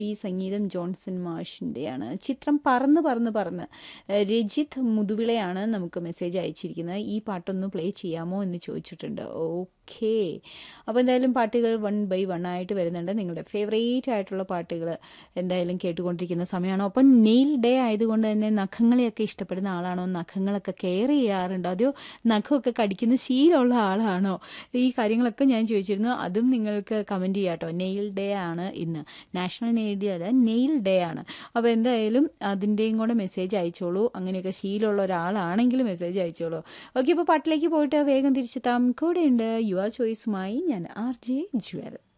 ഈ സംഗീതം ജോൺസൺ മാഷിൻ്റെയാണ് ചിത്രം പറന്ന് പറന്ന് പറന്ന് ഏഹ് രജിത്ത് മുതുവിളയാണ് നമുക്ക് മെസ്സേജ് അയച്ചിരിക്കുന്നത് ഈ പാട്ടൊന്ന് പ്ലേ ചെയ്യാമോ എന്ന് ചോദിച്ചിട്ടുണ്ട് ഓക്കേ അപ്പോൾ എന്തായാലും പാട്ടുകൾ വൺ ബൈ വൺ ആയിട്ട് വരുന്നുണ്ട് നിങ്ങളുടെ ഫേവറേറ്റ് ആയിട്ടുള്ള പാട്ടുകൾ എന്തായാലും കേട്ടുകൊണ്ടിരിക്കുന്ന സമയമാണ് ഒപ്പം നെയിൽ ഡേ ആയതുകൊണ്ട് തന്നെ നഖങ്ങളെയൊക്കെ ഇഷ്ടപ്പെടുന്ന ആളാണോ നഖങ്ങളൊക്കെ കെയർ ചെയ്യാറുണ്ടോ അതെയോ നഖമൊക്കെ കടിക്കുന്ന ശീലമുള്ള ആളാണോ ഈ കാര്യങ്ങളൊക്കെ ഞാൻ ചോദിച്ചിരുന്നു അതും നിങ്ങൾക്ക് കമൻറ്റ് ചെയ്യാം കേട്ടോ നെയിൽ ഡേ ആണ് ഇന്ന് നാഷണൽ നെയിൽ ഡേ അല്ല നെയിൽ ഡേ ആണ് അപ്പോൾ എന്തായാലും അതിൻ്റെയും കൂടെ മെസ്സേജ് അയച്ചോളൂ അങ്ങനെയൊക്കെ ശീലമുള്ള ഒരാളാണെങ്കിൽ മെസ്സേജ് അയച്ചോളൂ ഓക്കെ ഇപ്പോൾ പാട്ടിലേക്ക് പോയിട്ട് വേഗം തിരിച്ചെത്താം കൂടെയുണ്ട് യുവ ചോയ്സുമായി ഞാൻ ആർ ജെ ജ്വൽ